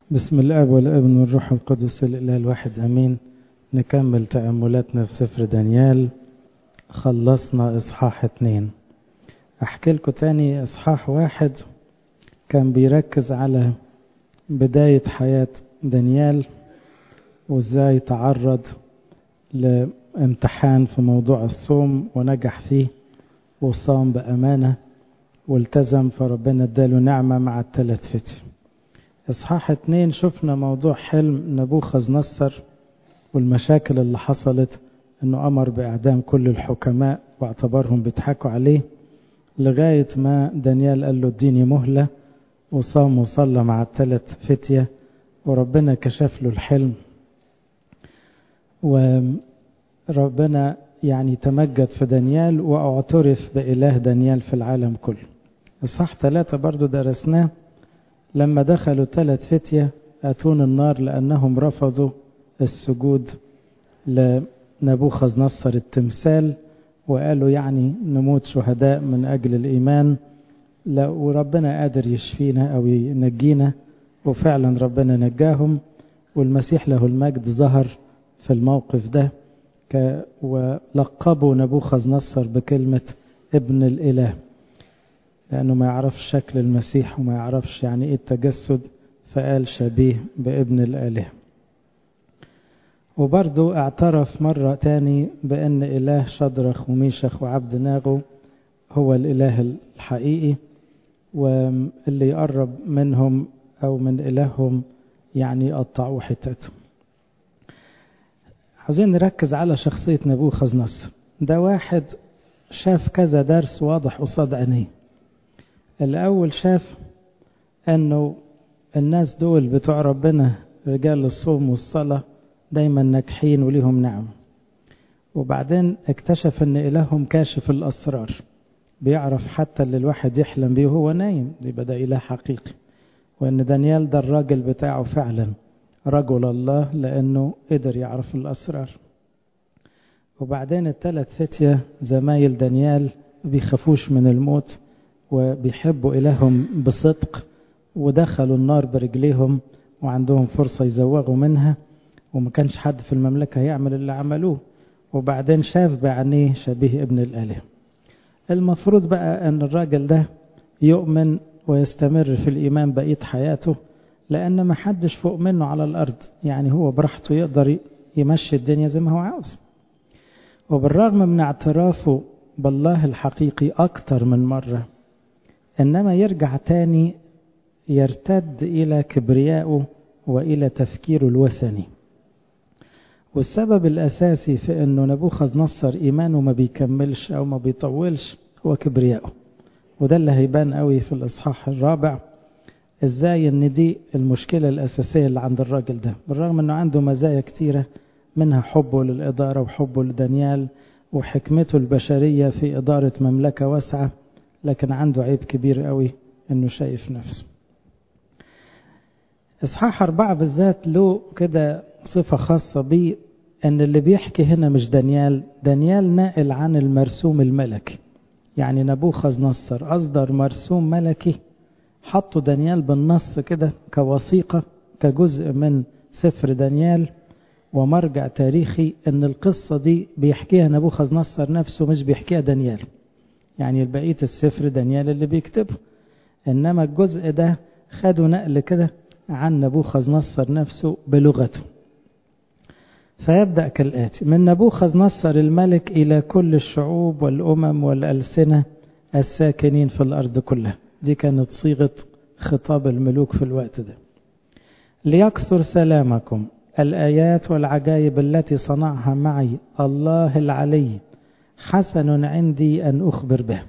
بسم الاب والابن والروح القدس الاله الواحد امين نكمل تاملاتنا في سفر دانيال خلصنا اصحاح اتنين احكي لكم تاني اصحاح واحد كان بيركز على بداية حياة دانيال وازاي تعرض لامتحان في موضوع الصوم ونجح فيه وصام بأمانة والتزم فربنا اداله نعمة مع الثلاث فتي اصحاح اتنين شفنا موضوع حلم نبوخذ نصر والمشاكل اللي حصلت انه امر باعدام كل الحكماء واعتبرهم بيضحكوا عليه لغاية ما دانيال قال له اديني مهلة وصام وصلى مع الثلاث فتية وربنا كشف له الحلم وربنا يعني تمجد في دانيال واعترف بإله دانيال في العالم كله إصحاح ثلاثة برضو درسناه لما دخلوا ثلاث فتية أتون النار لأنهم رفضوا السجود لنبوخذ نصر التمثال وقالوا يعني نموت شهداء من أجل الإيمان لا وربنا قادر يشفينا أو ينجينا وفعلا ربنا نجاهم والمسيح له المجد ظهر في الموقف ده ولقبوا نبوخذ نصر بكلمة ابن الإله لأنه ما يعرفش شكل المسيح وما يعرفش يعني إيه التجسد فقال شبيه بابن الآله وبرضو اعترف مرة تاني بأن إله شدرخ وميشخ وعبد ناغو هو الإله الحقيقي واللي يقرب منهم أو من إلههم يعني يقطعوا حتت عايزين نركز على شخصية نبوخذ نصر ده واحد شاف كذا درس واضح قصاد عينيه الأول شاف أنه الناس دول بتوع ربنا رجال الصوم والصلاة دايما ناجحين وليهم نعم وبعدين اكتشف أن إلههم كاشف الأسرار بيعرف حتى اللي الواحد يحلم بيه وهو نايم يبقى ده إله حقيقي وأن دانيال ده الراجل بتاعه فعلا رجل الله لأنه قدر يعرف الأسرار وبعدين الثلاث فتية زمايل دانيال بيخافوش من الموت وبيحبوا إلههم بصدق ودخلوا النار برجليهم وعندهم فرصة يزوغوا منها وما كانش حد في المملكة يعمل اللي عملوه وبعدين شاف بعينيه شبيه ابن الآله المفروض بقى أن الراجل ده يؤمن ويستمر في الإيمان بقية حياته لأن ما حدش فوق منه على الأرض يعني هو براحته يقدر يمشي الدنيا زي ما هو عاوز وبالرغم من اعترافه بالله الحقيقي أكتر من مرة إنما يرجع تاني يرتد إلى كبريائه وإلى تفكيره الوثني والسبب الأساسي في أنه نبوخذ نصر إيمانه ما بيكملش أو ما بيطولش هو كبريائه وده اللي هيبان قوي في الإصحاح الرابع إزاي أن دي المشكلة الأساسية اللي عند الراجل ده بالرغم أنه عنده مزايا كتيرة منها حبه للإدارة وحبه لدانيال وحكمته البشرية في إدارة مملكة واسعة لكن عنده عيب كبير قوي أنه شايف نفسه إصحاح أربعة بالذات له كده صفة خاصة بيه أن اللي بيحكي هنا مش دانيال دانيال ناقل عن المرسوم الملكي يعني نبوخذ نصر أصدر مرسوم ملكي حطوا دانيال بالنص كده كوثيقة كجزء من سفر دانيال ومرجع تاريخي أن القصة دي بيحكيها نبوخذ نصر نفسه مش بيحكيها دانيال يعني بقية السفر دانيال اللي بيكتبه إنما الجزء ده خدوا نقل كده عن نبوخذ نصر نفسه بلغته فيبدأ كالآتي من نبوخذ نصر الملك إلى كل الشعوب والأمم والألسنة الساكنين في الأرض كلها دي كانت صيغة خطاب الملوك في الوقت ده ليكثر سلامكم الآيات والعجائب التي صنعها معي الله العلي حسن عندي أن أخبر به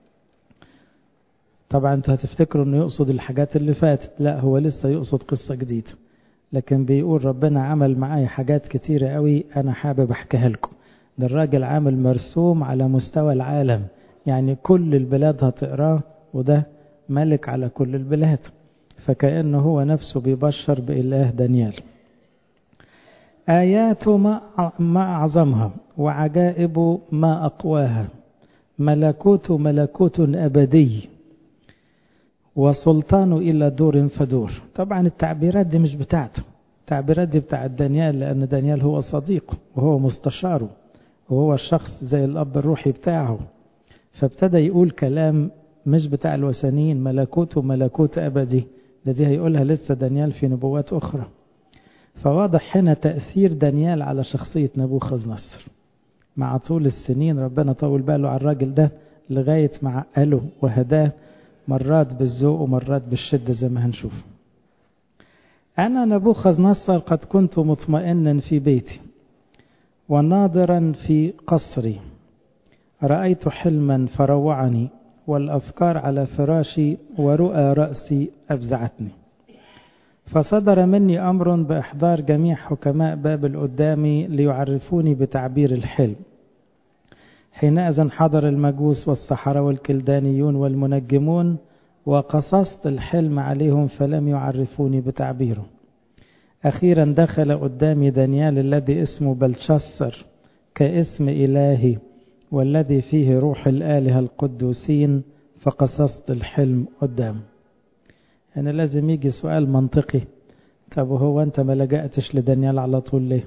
طبعا انتوا هتفتكروا انه يقصد الحاجات اللي فاتت لا هو لسه يقصد قصة جديدة لكن بيقول ربنا عمل معايا حاجات كتيرة قوي انا حابب احكيها لكم ده الراجل عامل مرسوم على مستوى العالم يعني كل البلاد هتقراه وده ملك على كل البلاد فكأنه هو نفسه بيبشر بإله دانيال آياته ما ما أعظمها وعجائبه ما أقواها ملكوت ملكوت أبدي وسلطانه إلى دور فدور طبعا التعبيرات دي مش بتاعته التعبيرات دي بتاعت دانيال لأن دانيال هو صديقه وهو مستشاره وهو الشخص زي الأب الروحي بتاعه فابتدى يقول كلام مش بتاع الوثنيين ملكوت وملكوت أبدي ده دي هيقولها لسه دانيال في نبوات أخرى فواضح هنا تأثير دانيال على شخصية نبوخذ نصر مع طول السنين ربنا طول باله على الراجل ده لغاية ما عقله وهداه مرات بالذوق ومرات بالشدة زي ما هنشوف أنا نبوخذ نصر قد كنت مطمئنا في بيتي وناظرا في قصري رأيت حلما فروعني والأفكار على فراشي ورؤى رأسي أفزعتني فصدر مني أمر بإحضار جميع حكماء بابل قدامي ليعرفوني بتعبير الحلم حينئذ حضر المجوس والسحرة والكلدانيون والمنجمون وقصصت الحلم عليهم فلم يعرفوني بتعبيره أخيرا دخل قدامي دانيال الذي اسمه بلشسر كاسم إلهي والذي فيه روح الآلهة القدوسين فقصصت الحلم قدامه يعني لازم يجي سؤال منطقي طب هو أنت ما لجأتش لدانيال على طول ليه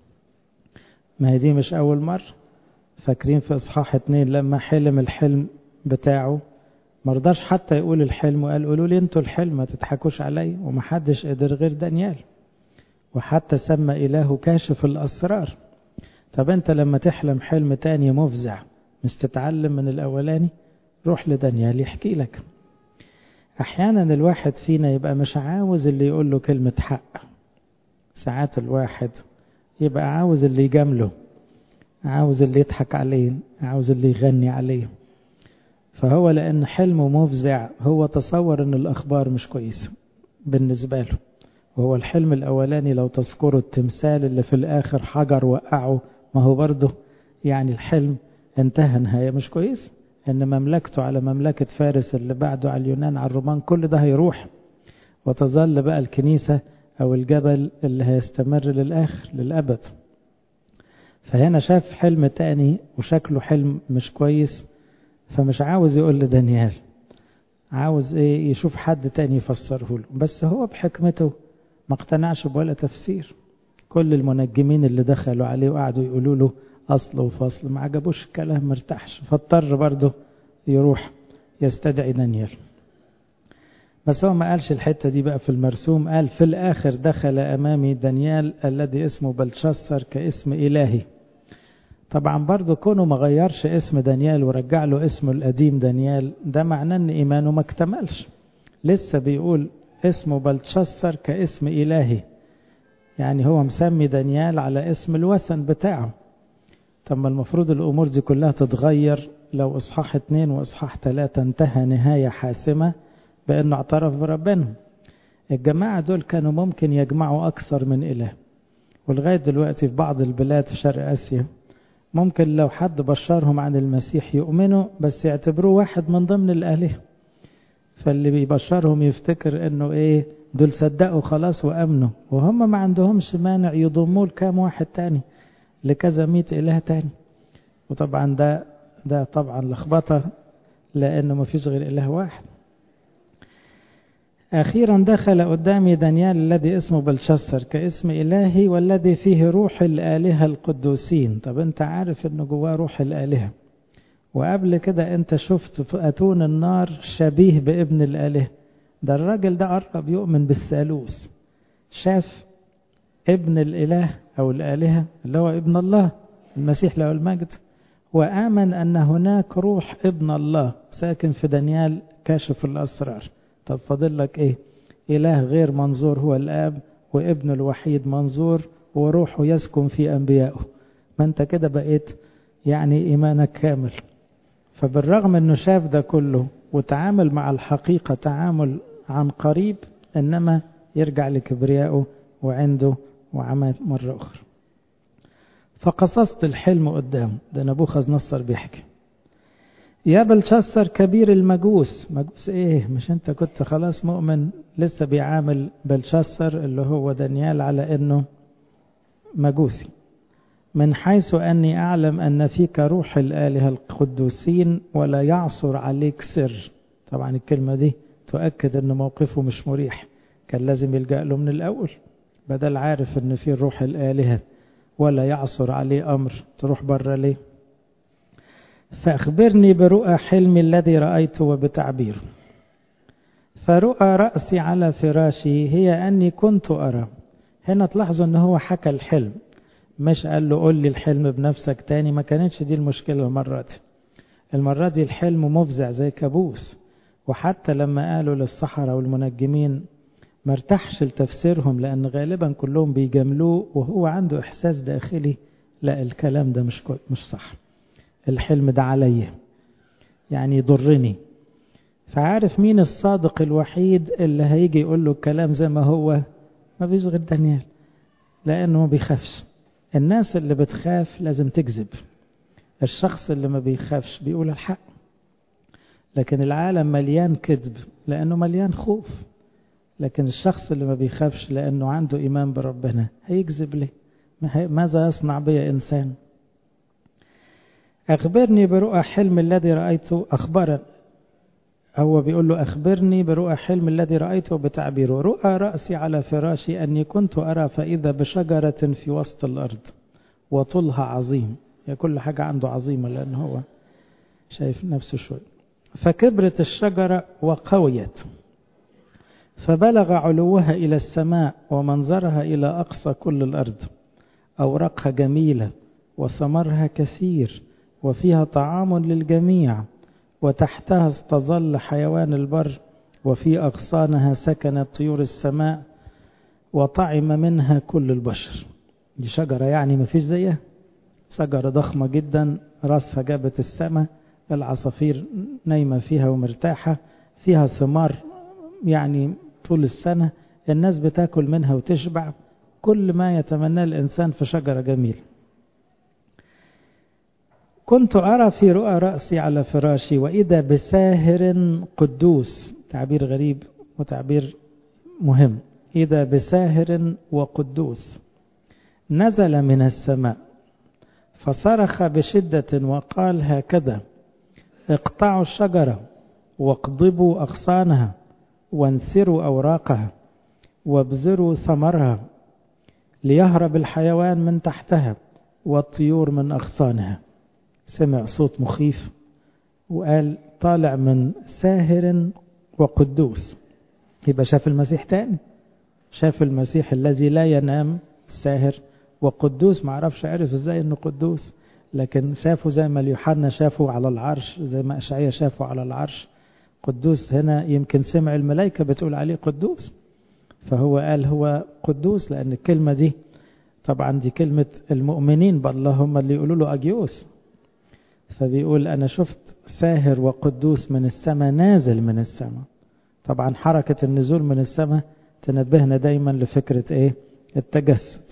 ما هي دي مش أول مرة فاكرين في إصحاح اتنين لما حلم الحلم بتاعه مرضاش حتى يقول الحلم وقال قولوا لي انتوا الحلم ما تضحكوش علي ومحدش قدر غير دانيال وحتى سمى إله كاشف الأسرار طب انت لما تحلم حلم تاني مفزع مش تتعلم من الأولاني روح لدانيال يحكي لك أحيانا الواحد فينا يبقى مش عاوز اللي يقول له كلمة حق ساعات الواحد يبقى عاوز اللي يجامله عاوز اللي يضحك عليه عاوز اللي يغني عليه فهو لأن حلمه مفزع هو تصور أن الأخبار مش كويسة بالنسبة له وهو الحلم الأولاني لو تذكروا التمثال اللي في الآخر حجر وقعه ما هو برضه يعني الحلم انتهى نهاية مش كويس ان مملكته على مملكة فارس اللي بعده على اليونان على الرومان كل ده هيروح وتظل بقى الكنيسة او الجبل اللي هيستمر للآخر للأبد فهنا شاف حلم تاني وشكله حلم مش كويس فمش عاوز يقول لدانيال عاوز ايه يشوف حد تاني يفسره له بس هو بحكمته ما اقتنعش بولا تفسير كل المنجمين اللي دخلوا عليه وقعدوا يقولوا له أصل وفصل ما عجبوش الكلام مرتاحش فاضطر برضه يروح يستدعي دانيال بس هو ما قالش الحتة دي بقى في المرسوم قال في الآخر دخل أمامي دانيال الذي اسمه بلشسر كاسم إلهي طبعا برضه كونه ما غيرش اسم دانيال ورجع له اسمه القديم دانيال ده معناه ان ايمانه ما اكتملش لسه بيقول اسمه بلتشسر كاسم إلهي يعني هو مسمي دانيال على اسم الوثن بتاعه طب ما المفروض الأمور دي كلها تتغير لو إصحاح اتنين وإصحاح تلاتة انتهى نهاية حاسمة بأنه اعترف بربنا الجماعة دول كانوا ممكن يجمعوا أكثر من إله ولغاية دلوقتي في بعض البلاد في شرق آسيا ممكن لو حد بشرهم عن المسيح يؤمنوا بس يعتبروه واحد من ضمن الآلهة فاللي بيبشرهم يفتكر انه ايه دول صدقوا خلاص وامنوا وهم ما عندهمش مانع يضموا لكام واحد تاني لكذا مئة اله تاني وطبعا ده ده طبعا لخبطه لانه ما فيش غير اله واحد أخيرا دخل قدامي دانيال الذي اسمه بلشسر كاسم إلهي والذي فيه روح الآلهة القدوسين طب أنت عارف أنه جواه روح الآلهة وقبل كده أنت شفت في أتون النار شبيه بابن الآلهة ده الراجل ده قرب يؤمن بالثالوث شاف ابن الإله أو الآلهة اللي هو ابن الله المسيح له المجد وآمن أن هناك روح ابن الله ساكن في دانيال كاشف الأسرار طب فاضل لك ايه اله غير منظور هو الاب وابن الوحيد منظور وروحه يسكن في انبيائه ما انت كده بقيت يعني ايمانك كامل فبالرغم انه شاف ده كله وتعامل مع الحقيقة تعامل عن قريب انما يرجع لكبريائه وعنده وعمل مرة اخرى فقصصت الحلم قدامه ده نبوخذ نصر بيحكي يا بلشسر كبير المجوس مجوس ايه مش انت كنت خلاص مؤمن لسه بيعامل بلشسر اللي هو دانيال على انه مجوسي من حيث اني اعلم ان فيك روح الالهه القدوسين ولا يعصر عليك سر طبعا الكلمه دي تؤكد أن موقفه مش مريح كان لازم يلجأ له من الأول بدل عارف أن في الروح الآلهة ولا يعصر عليه أمر تروح بره ليه فأخبرني برؤى حلمي الذي رأيته وبتعبيره فرؤى رأسي على فراشي هي أني كنت أرى هنا تلاحظوا أنه هو حكى الحلم مش قال له قول لي الحلم بنفسك تاني ما كانتش دي المشكلة المرة دي المرة دي الحلم مفزع زي كابوس وحتى لما قالوا للصحراء والمنجمين ما ارتاحش لتفسيرهم لأن غالبا كلهم بيجاملوه وهو عنده إحساس داخلي لا الكلام ده مش مش صح الحلم ده عليا يعني يضرني فعارف مين الصادق الوحيد اللي هيجي يقول له الكلام زي ما هو ما فيش غير دانيال لأنه ما بيخافش الناس اللي بتخاف لازم تكذب الشخص اللي ما بيخافش بيقول الحق لكن العالم مليان كذب لأنه مليان خوف لكن الشخص اللي ما بيخافش لأنه عنده إيمان بربنا هيكذب ليه ماذا يصنع بي إنسان أخبرني برؤى حلم الذي رأيته أخبرا هو بيقول له أخبرني برؤى حلم الذي رأيته بتعبيره رؤى رأسي على فراشي أني كنت أرى فإذا بشجرة في وسط الأرض وطولها عظيم هي كل حاجة عنده عظيمة لأن هو شايف نفسه شوي فكبرت الشجرة وقويت فبلغ علوها إلى السماء ومنظرها إلى أقصى كل الأرض أوراقها جميلة وثمرها كثير وفيها طعام للجميع وتحتها استظل حيوان البر وفي أغصانها سكنت طيور السماء وطعم منها كل البشر دي شجرة يعني ما فيش زيها شجرة ضخمة جدا راسها جابت السماء العصافير نايمة فيها ومرتاحة فيها ثمار يعني طول السنة الناس بتاكل منها وتشبع كل ما يتمناه الإنسان في شجرة جميلة كنت أرى في رؤى رأسي على فراشي وإذا بساهر قدوس تعبير غريب وتعبير مهم إذا بساهر وقدوس نزل من السماء فصرخ بشدة وقال هكذا اقطعوا الشجرة واقضبوا أغصانها وانثروا أوراقها وابزروا ثمرها ليهرب الحيوان من تحتها والطيور من أغصانها سمع صوت مخيف وقال طالع من ساهر وقدوس يبقى شاف المسيح تاني شاف المسيح الذي لا ينام ساهر وقدوس ما عرفش عرف ازاي انه قدوس لكن شافه زي ما اليوحنا شافه على العرش زي ما اشعيا شافه على العرش قدوس هنا يمكن سمع الملائكة بتقول عليه قدوس فهو قال هو قدوس لأن الكلمة دي طبعا دي كلمة المؤمنين بالله هم اللي يقولوا له أجيوس فبيقول أنا شفت ساهر وقدوس من السماء نازل من السماء طبعا حركة النزول من السماء تنبهنا دايما لفكرة ايه التجسد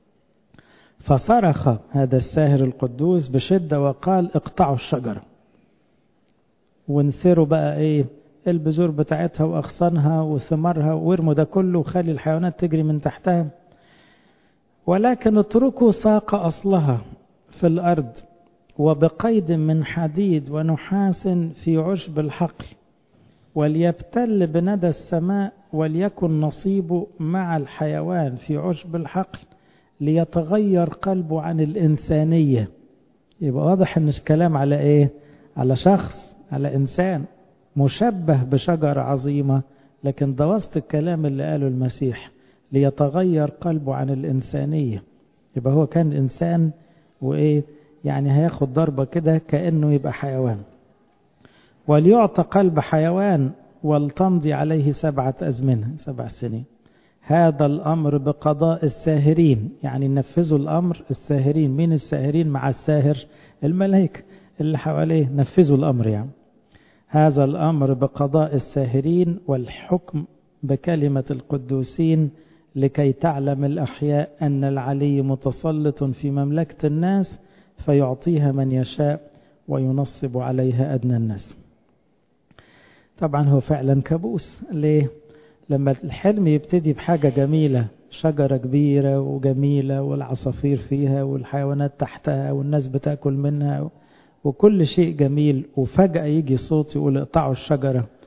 فصرخ هذا الساهر القدوس بشدة وقال اقطعوا الشجرة وانثروا بقى ايه البذور بتاعتها واغصانها وثمارها وارموا ده كله وخلي الحيوانات تجري من تحتها ولكن اتركوا ساق اصلها في الارض وبقيد من حديد ونحاس في عشب الحقل وليبتل بندى السماء وليكن نصيبه مع الحيوان في عشب الحقل ليتغير قلبه عن الإنسانية يبقى واضح ان الكلام على ايه على شخص على إنسان مشبه بشجرة عظيمة لكن ده وسط الكلام اللي قاله المسيح ليتغير قلبه عن الإنسانية يبقى هو كان إنسان وإيه يعني هياخد ضربة كده كأنه يبقى حيوان وليعطى قلب حيوان ولتمضي عليه سبعة أزمنة سبع سنين هذا الأمر بقضاء الساهرين يعني نفذوا الأمر الساهرين مين الساهرين مع الساهر الملائكة اللي حواليه نفذوا الأمر يعني هذا الأمر بقضاء الساهرين والحكم بكلمة القدوسين لكي تعلم الأحياء أن العلي متسلط في مملكة الناس فيعطيها من يشاء وينصب عليها أدنى الناس طبعا هو فعلا كابوس ليه لما الحلم يبتدي بحاجة جميلة شجرة كبيرة وجميلة والعصافير فيها والحيوانات تحتها والناس بتاكل منها وكل شيء جميل وفجأة يجي صوت يقول اقطعوا الشجرة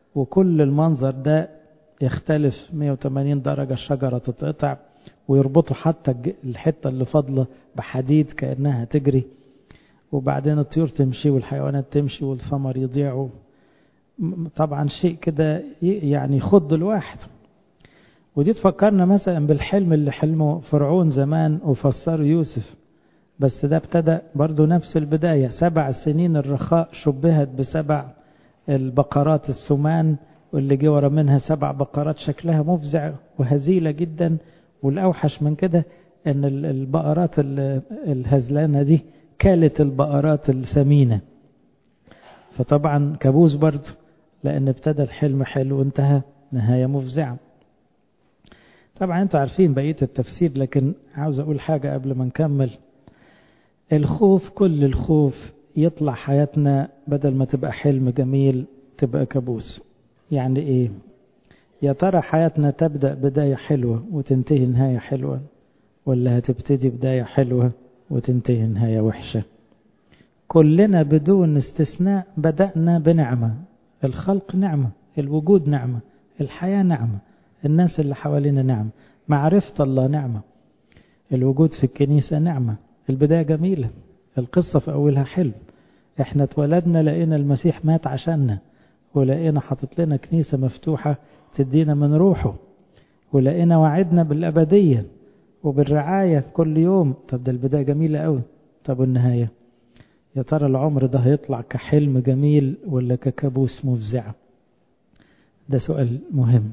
وكل المنظر ده يختلف 180 درجة الشجرة تتقطع ويربطوا حتى الحتة اللي فاضلة بحديد كأنها تجري وبعدين الطيور تمشي والحيوانات تمشي والثمر يضيع طبعا شيء كده يعني يخض الواحد ودي تفكرنا مثلا بالحلم اللي حلمه فرعون زمان وفسره يوسف بس ده ابتدى برضو نفس البداية سبع سنين الرخاء شبهت بسبع البقرات السمان واللي جه ورا منها سبع بقرات شكلها مفزع وهزيلة جدا والأوحش من كده أن البقرات الهزلانة دي كالت البقرات السمينة فطبعا كابوس برضه لأن ابتدى الحلم حلو وانتهى نهاية مفزعة طبعا انتوا عارفين بقية التفسير لكن عاوز أقول حاجة قبل ما نكمل الخوف كل الخوف يطلع حياتنا بدل ما تبقى حلم جميل تبقى كابوس يعني ايه يا ترى حياتنا تبدأ بداية حلوة وتنتهي نهاية حلوة ولا هتبتدي بداية حلوة وتنتهي نهاية وحشة كلنا بدون استثناء بدأنا بنعمة الخلق نعمة الوجود نعمة الحياة نعمة الناس اللي حوالينا نعمة معرفة الله نعمة الوجود في الكنيسة نعمة البداية جميلة القصة في أولها حلم احنا اتولدنا لقينا المسيح مات عشاننا ولقينا حاطط لنا كنيسة مفتوحة تدينا من روحه ولقينا وعدنا بالأبدية وبالرعاية كل يوم طب ده البداية جميلة قوي طب النهاية يا ترى العمر ده هيطلع كحلم جميل ولا ككابوس مفزع ده سؤال مهم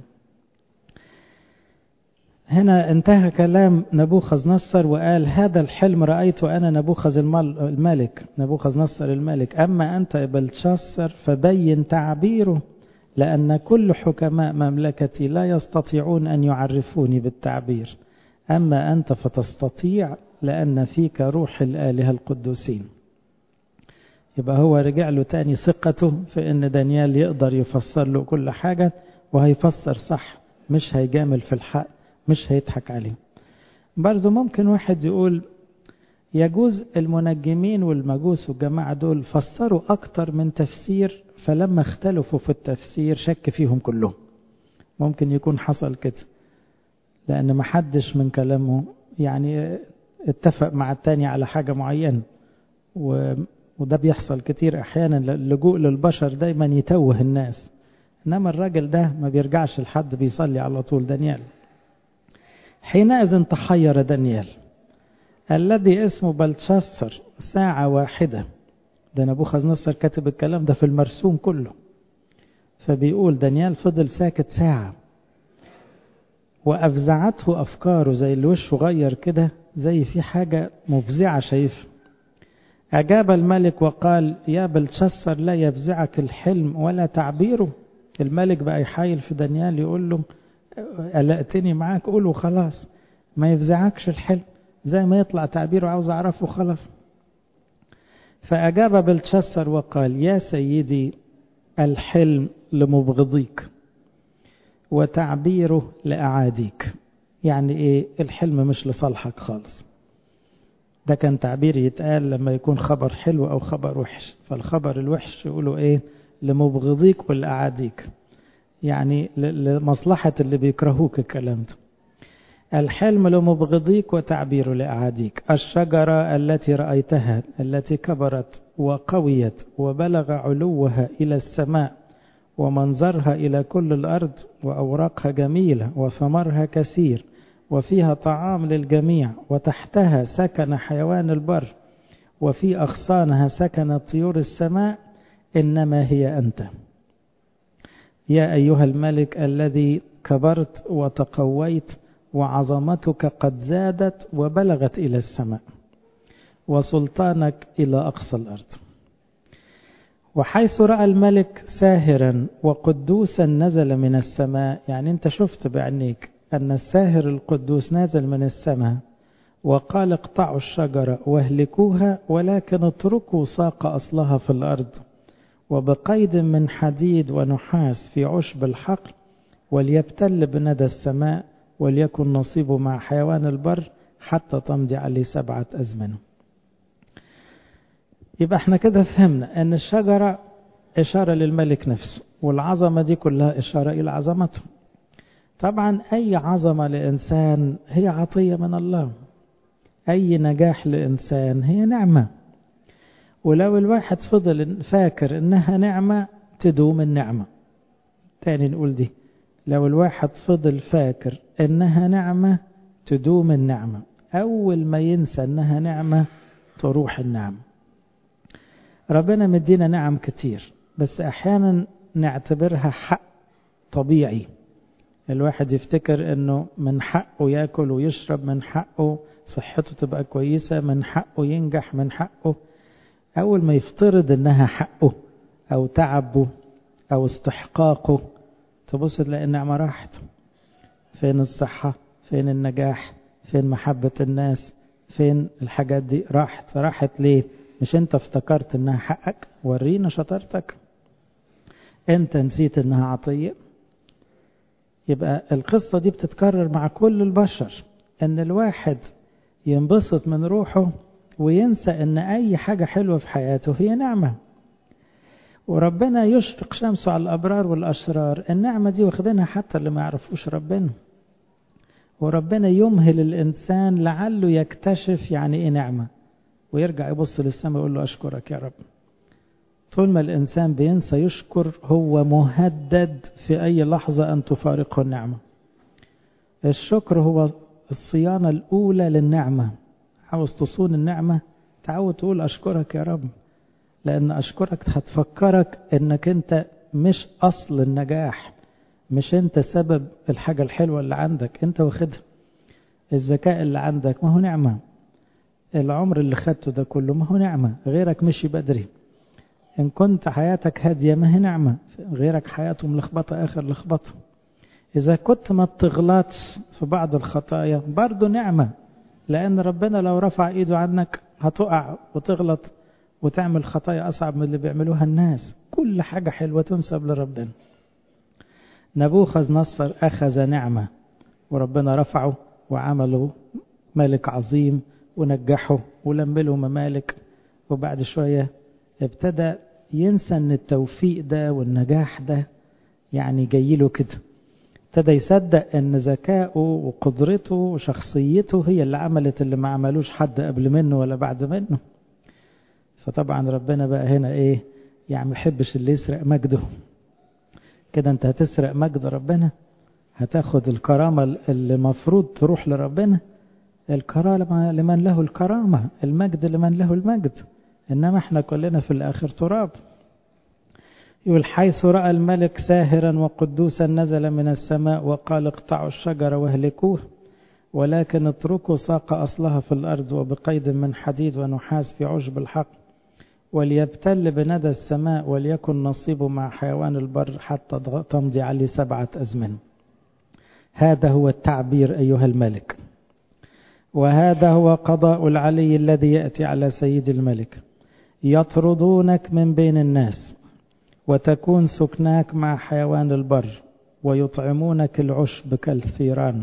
هنا انتهى كلام نبوخذ نصر وقال هذا الحلم رأيته أنا نبوخذ الملك نبوخذ نصر الملك أما أنت بلتشصر فبين تعبيره لأن كل حكماء مملكتي لا يستطيعون أن يعرفوني بالتعبير أما أنت فتستطيع لأن فيك روح الآلهة القدوسين يبقى هو رجع له تاني ثقته في أن دانيال يقدر يفسر له كل حاجة وهيفسر صح مش هيجامل في الحق مش هيضحك عليه برضو ممكن واحد يقول يجوز المنجمين والمجوس والجماعة دول فسروا أكتر من تفسير فلما اختلفوا في التفسير شك فيهم كلهم ممكن يكون حصل كده لأن ما حدش من كلامه يعني اتفق مع التاني على حاجة معينة و... وده بيحصل كتير أحيانا اللجوء للبشر دايما يتوه الناس إنما الراجل ده ما بيرجعش لحد بيصلي على طول دانيال حينئذ تحير دانيال الذي اسمه بلتشسر ساعة واحدة ده نبوخذ نصر كاتب الكلام ده في المرسوم كله فبيقول دانيال فضل ساكت ساعة وأفزعته أفكاره زي اللي وشه غير كده زي في حاجة مفزعة شايف أجاب الملك وقال يا بلتشسر لا يفزعك الحلم ولا تعبيره الملك بقى يحايل في دانيال يقول له قلقتني معاك قوله خلاص ما يفزعكش الحلم زي ما يطلع تعبيره عاوز أعرفه خلاص فأجاب بلتشسر وقال يا سيدي الحلم لمبغضيك وتعبيره لأعاديك يعني إيه الحلم مش لصالحك خالص ده كان تعبير يتقال لما يكون خبر حلو أو خبر وحش فالخبر الوحش يقولوا إيه لمبغضيك والأعاديك يعني لمصلحة اللي بيكرهوك الكلام ده الحلم لمبغضيك وتعبير لأعاديك الشجرة التي رأيتها التي كبرت وقويت وبلغ علوها إلى السماء ومنظرها إلى كل الأرض وأوراقها جميلة وثمرها كثير وفيها طعام للجميع وتحتها سكن حيوان البر وفي أغصانها سكنت طيور السماء إنما هي أنت يا أيها الملك الذي كبرت وتقويت وعظمتك قد زادت وبلغت إلى السماء وسلطانك إلى أقصى الأرض وحيث رأى الملك ساهرا وقدوسا نزل من السماء يعني أنت شفت بعينيك أن الساهر القدوس نازل من السماء وقال اقطعوا الشجرة واهلكوها ولكن اتركوا ساق أصلها في الأرض وبقيد من حديد ونحاس في عشب الحقل وليبتل بندى السماء وليكن نصيبه مع حيوان البر حتى تمضي عليه سبعة أزمنة يبقى احنا كده فهمنا ان الشجرة إشارة للملك نفسه والعظمة دي كلها إشارة إلى عظمته طبعا أي عظمة لإنسان هي عطية من الله أي نجاح لإنسان هي نعمة ولو الواحد فضل فاكر إنها نعمة تدوم النعمة تاني نقول دي لو الواحد فضل فاكر إنها نعمة تدوم النعمة أول ما ينسى إنها نعمة تروح النعمة ربنا مدينا نعم كتير بس أحيانا نعتبرها حق طبيعي الواحد يفتكر انه من حقه ياكل ويشرب من حقه صحته تبقى كويسة من حقه ينجح من حقه اول ما يفترض انها حقه او تعبه او استحقاقه تبص تلاقي النعمة راحت فين الصحة فين النجاح فين محبة الناس فين الحاجات دي راحت راحت ليه مش انت افتكرت انها حقك ورينا شطارتك انت نسيت انها عطيه يبقى القصة دي بتتكرر مع كل البشر ان الواحد ينبسط من روحه وينسى ان اي حاجة حلوة في حياته هي نعمة وربنا يشرق شمسه على الابرار والاشرار النعمة دي واخدينها حتى اللي ما يعرفوش ربنا وربنا يمهل الانسان لعله يكتشف يعني ايه نعمة ويرجع يبص للسماء يقول له اشكرك يا رب طول ما الإنسان بينسى يشكر هو مهدد في أي لحظة أن تفارقه النعمة الشكر هو الصيانة الأولى للنعمة عاوز تصون النعمة تعود تقول أشكرك يا رب لأن أشكرك هتفكرك أنك أنت مش أصل النجاح مش أنت سبب الحاجة الحلوة اللي عندك أنت واخدها الذكاء اللي عندك ما هو نعمة العمر اللي خدته ده كله ما هو نعمة غيرك مشي بدري إن كنت حياتك هادية ما هي نعمة غيرك حياته ملخبطة آخر لخبطة إذا كنت ما بتغلطش في بعض الخطايا برضه نعمة لأن ربنا لو رفع إيده عنك هتقع وتغلط وتعمل خطايا أصعب من اللي بيعملوها الناس كل حاجة حلوة تنسب لربنا نبوخذ نصر أخذ نعمة وربنا رفعه وعمله ملك عظيم ونجحه ولم له ممالك وبعد شوية ابتدى ينسى ان التوفيق ده والنجاح ده يعني جاي له كده ابتدى يصدق ان ذكائه وقدرته وشخصيته هي اللي عملت اللي ما عملوش حد قبل منه ولا بعد منه فطبعا ربنا بقى هنا ايه يعني ما يحبش اللي يسرق مجده كده انت هتسرق مجد ربنا هتاخد الكرامة اللي مفروض تروح لربنا الكرامة لمن له الكرامة المجد لمن له المجد إنما احنا كلنا في الآخر تراب يقول حيث رأى الملك ساهرا وقدوسا نزل من السماء وقال اقطعوا الشجرة واهلكوه ولكن اتركوا ساق أصلها في الأرض وبقيد من حديد ونحاس في عشب الحق وليبتل بندى السماء وليكن نصيبه مع حيوان البر حتى تمضي عليه سبعة أزمن هذا هو التعبير أيها الملك وهذا هو قضاء العلي الذي يأتي على سيد الملك يطردونك من بين الناس وتكون سكناك مع حيوان البر ويطعمونك العشب كالثيران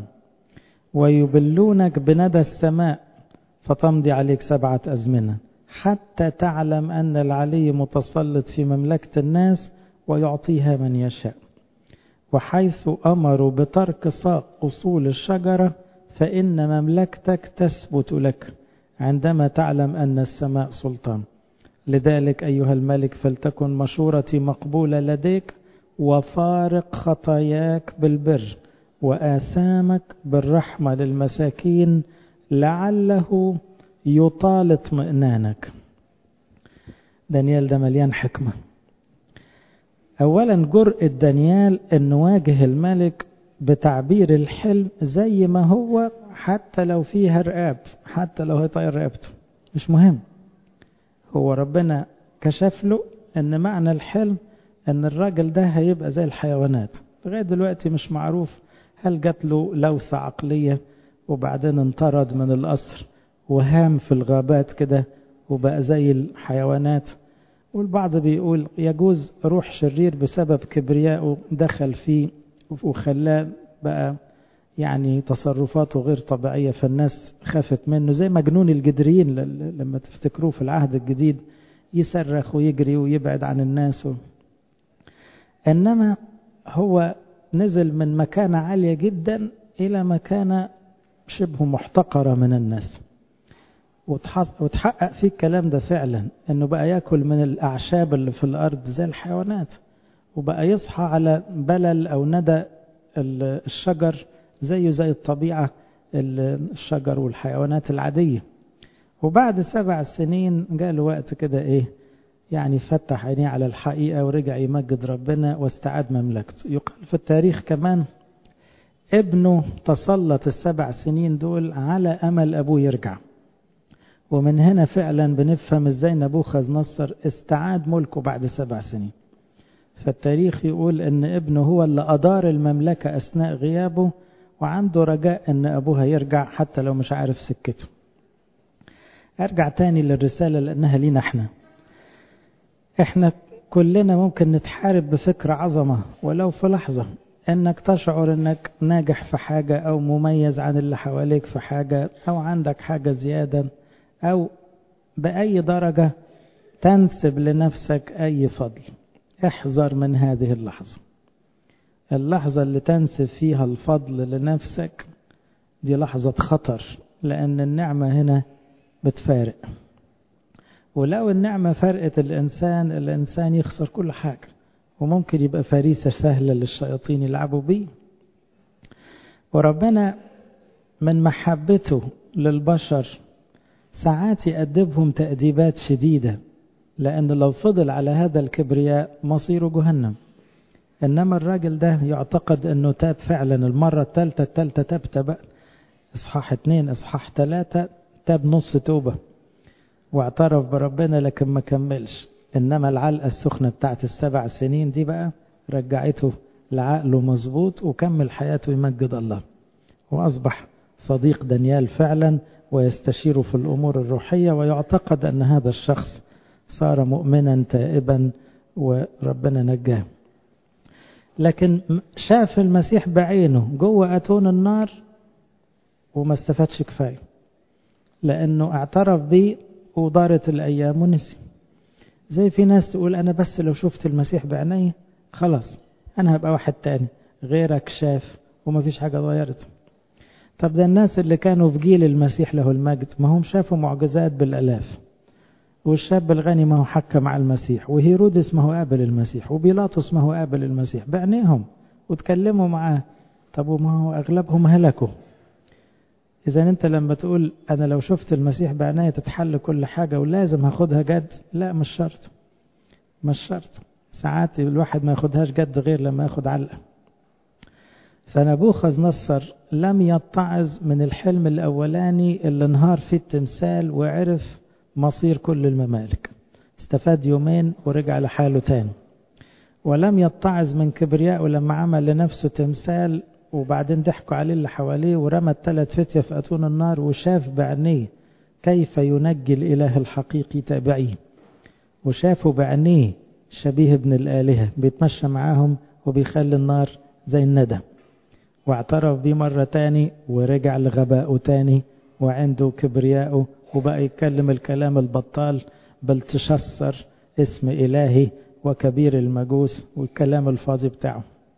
ويبلونك بندى السماء فتمضي عليك سبعة أزمنة حتى تعلم أن العلي متسلط في مملكة الناس ويعطيها من يشاء وحيث أمروا بترك ساق أصول الشجرة فإن مملكتك تثبت لك عندما تعلم أن السماء سلطان لذلك أيها الملك فلتكن مشورتي مقبولة لديك وفارق خطاياك بالبر وآثامك بالرحمة للمساكين لعله يطال اطمئنانك دانيال ده مليان حكمة أولا جرأة دانيال أن واجه الملك بتعبير الحلم زي ما هو حتى لو فيها رقاب حتى لو هيطير رقبته مش مهم هو ربنا كشف له ان معنى الحلم ان الراجل ده هيبقى زي الحيوانات لغاية دلوقتي مش معروف هل جات له لوثة عقلية وبعدين انطرد من القصر وهام في الغابات كده وبقى زي الحيوانات والبعض بيقول يجوز روح شرير بسبب كبريائه دخل فيه وخلاه بقى يعني تصرفاته غير طبيعية فالناس خافت منه زي مجنون الجدريين لما تفتكروه في العهد الجديد يصرخ ويجري ويبعد عن الناس و... إنما هو نزل من مكانة عالية جدا إلى مكانة شبه محتقرة من الناس وتحقق فيه الكلام ده فعلا انه بقى ياكل من الاعشاب اللي في الارض زي الحيوانات وبقى يصحى على بلل او ندى الشجر زيه زي الطبيعة الشجر والحيوانات العادية وبعد سبع سنين جاء له وقت كده ايه يعني فتح عينيه على الحقيقة ورجع يمجد ربنا واستعاد مملكته يقال في التاريخ كمان ابنه تسلط السبع سنين دول على أمل أبوه يرجع ومن هنا فعلا بنفهم ازاي نبوخذ نصر استعاد ملكه بعد سبع سنين فالتاريخ يقول ان ابنه هو اللي أدار المملكة أثناء غيابه وعنده رجاء ان أبوها يرجع حتى لو مش عارف سكته أرجع تاني للرسالة لأنها لينا احنا احنا كلنا ممكن نتحارب بفكر عظمة ولو في لحظة انك تشعر انك ناجح في حاجة او مميز عن اللي حواليك في حاجة او عندك حاجة زيادة او بأي درجة تنسب لنفسك اي فضل احذر من هذه اللحظة اللحظة اللي تنسب فيها الفضل لنفسك دي لحظة خطر لأن النعمة هنا بتفارق ولو النعمة فرقت الإنسان الإنسان يخسر كل حاجة وممكن يبقى فريسة سهلة للشياطين يلعبوا بيه وربنا من محبته للبشر ساعات يأدبهم تأديبات شديدة لأن لو فضل على هذا الكبرياء مصيره جهنم إنما الراجل ده يعتقد أنه تاب فعلا المرة الثالثة الثالثة تاب تاب إصحاح اتنين إصحاح ثلاثة تاب نص توبة واعترف بربنا لكن ما كملش إنما العلقة السخنة بتاعت السبع سنين دي بقى رجعته لعقله مظبوط وكمل حياته يمجد الله وأصبح صديق دانيال فعلا ويستشير في الأمور الروحية ويعتقد أن هذا الشخص صار مؤمنا تائبا وربنا نجاه لكن شاف المسيح بعينه جوه أتون النار وما استفادش كفاية لأنه اعترف بيه ودارت الأيام ونسي زي في ناس تقول أنا بس لو شفت المسيح بعيني خلاص أنا هبقى واحد تاني غيرك شاف وما فيش حاجة اتغيرت طب ده الناس اللي كانوا في جيل المسيح له المجد ما هم شافوا معجزات بالألاف والشاب الغني ما هو حكى مع المسيح وهيرودس ما هو قابل المسيح وبيلاطس ما هو قابل المسيح بعينيهم وتكلموا معاه طب وما هو أغلبهم هلكوا إذا أنت لما تقول أنا لو شفت المسيح بعيني تتحل كل حاجة ولازم هاخدها جد لا مش شرط مش شرط ساعات الواحد ما ياخدهاش جد غير لما ياخد علقة فنبوخذ نصر لم يتعظ من الحلم الأولاني اللي انهار فيه التمثال وعرف مصير كل الممالك استفاد يومين ورجع لحاله تاني ولم يتعظ من كبرياء لما عمل لنفسه تمثال وبعدين ضحكوا عليه اللي حواليه ورمى الثلاث فتية في أتون النار وشاف بعينيه كيف ينجي الإله الحقيقي تابعيه وشافوا بعينيه شبيه ابن الآلهة بيتمشى معاهم وبيخلي النار زي الندى واعترف بيه مرة تاني ورجع لغبائه تاني وعنده كبرياءه وبقى يتكلم الكلام البطال بل تشسر اسم إلهي وكبير المجوس والكلام الفاضي بتاعه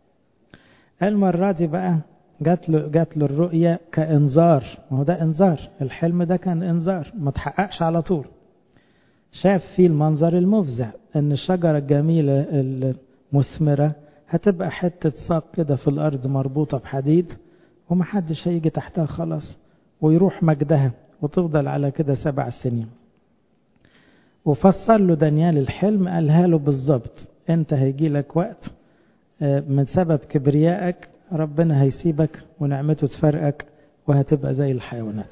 المرة دي بقى جات له جات له الرؤية كإنذار ما هو ده إنذار الحلم ده كان إنذار ما تحققش على طول شاف فيه المنظر المفزع إن الشجرة الجميلة المثمرة هتبقى حتة ساق كده في الأرض مربوطة بحديد ومحدش هيجي تحتها خلاص ويروح مجدها وتفضل على كده سبع سنين وفسر له دانيال الحلم قالها له بالظبط انت هيجي لك وقت من سبب كبريائك ربنا هيسيبك ونعمته تفرقك وهتبقى زي الحيوانات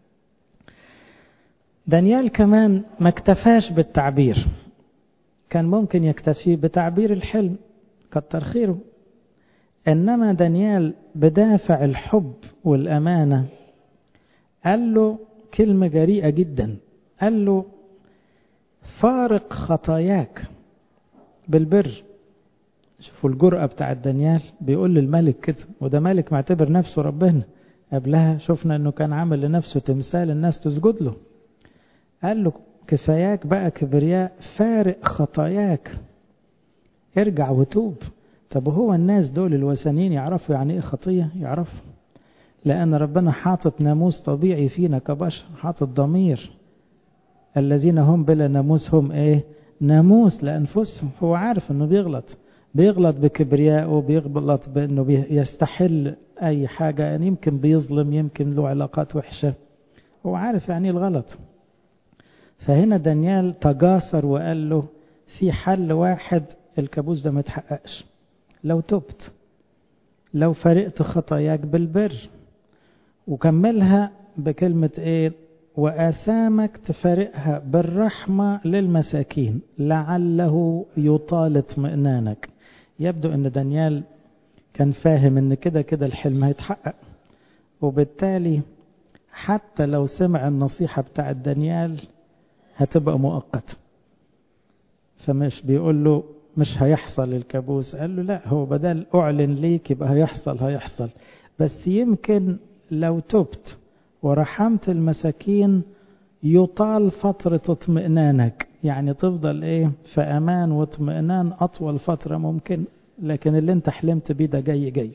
دانيال كمان ما اكتفاش بالتعبير كان ممكن يكتفي بتعبير الحلم كتر خيره انما دانيال بدافع الحب والامانه قال له كلمه جريئه جدا قال له فارق خطاياك بالبر شوفوا الجرأة بتاعت دانيال بيقول للملك كده وده ملك معتبر نفسه ربنا قبلها شفنا انه كان عامل لنفسه تمثال الناس تسجد له قال له كفاياك بقى كبرياء فارق خطاياك ارجع وتوب طب وهو الناس دول الوثنيين يعرفوا يعني ايه خطية يعرفوا لأن ربنا حاطط ناموس طبيعي فينا كبشر حاطط ضمير الذين هم بلا ناموس هم ايه ناموس لأنفسهم هو عارف انه بيغلط بيغلط بكبريائه بيغلط بانه يستحل اي حاجة يعني يمكن بيظلم يمكن له علاقات وحشة هو عارف يعني الغلط فهنا دانيال تجاسر وقال له في حل واحد الكابوس ده ما يتحققش لو تبت لو فرقت خطاياك بالبر وكملها بكلمة ايه وآثامك تفارقها بالرحمة للمساكين لعله يطال اطمئنانك يبدو ان دانيال كان فاهم ان كده كده الحلم هيتحقق وبالتالي حتى لو سمع النصيحة بتاعت دانيال هتبقى مؤقتة فمش بيقول له مش هيحصل الكابوس قال له لا هو بدل أعلن ليك يبقى هيحصل هيحصل بس يمكن لو تبت ورحمت المساكين يطال فترة اطمئنانك يعني تفضل ايه في امان واطمئنان اطول فترة ممكن لكن اللي انت حلمت بيه ده جاي جاي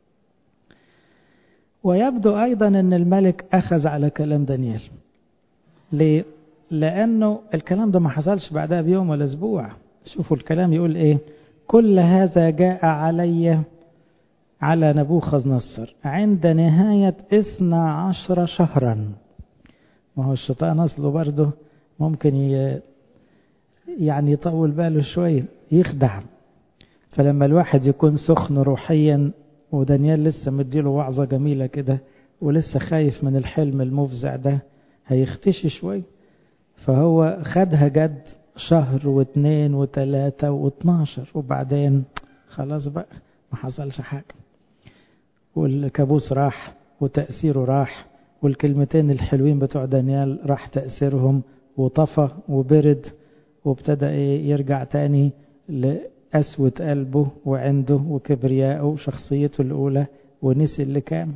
ويبدو ايضا ان الملك اخذ على كلام دانيال ليه لانه الكلام ده ما حصلش بعدها بيوم ولا اسبوع شوفوا الكلام يقول ايه كل هذا جاء علي على نبوخذ نصر عند نهاية اثنى عشر شهرا ما هو الشيطان أصله برضه ممكن ي... يعني يطول باله شوية يخدع فلما الواحد يكون سخن روحيا ودانيال لسه مديله وعظة جميلة كده ولسه خايف من الحلم المفزع ده هيختشي شوية فهو خدها جد شهر واثنين وثلاثة واثناشر وبعدين خلاص بقى ما حصلش حاجة والكابوس راح وتأثيره راح والكلمتين الحلوين بتوع دانيال راح تأثيرهم وطفى وبرد وابتدى ايه يرجع تاني لقسوة قلبه وعنده وكبريائه وشخصيته الأولى ونسي اللي كان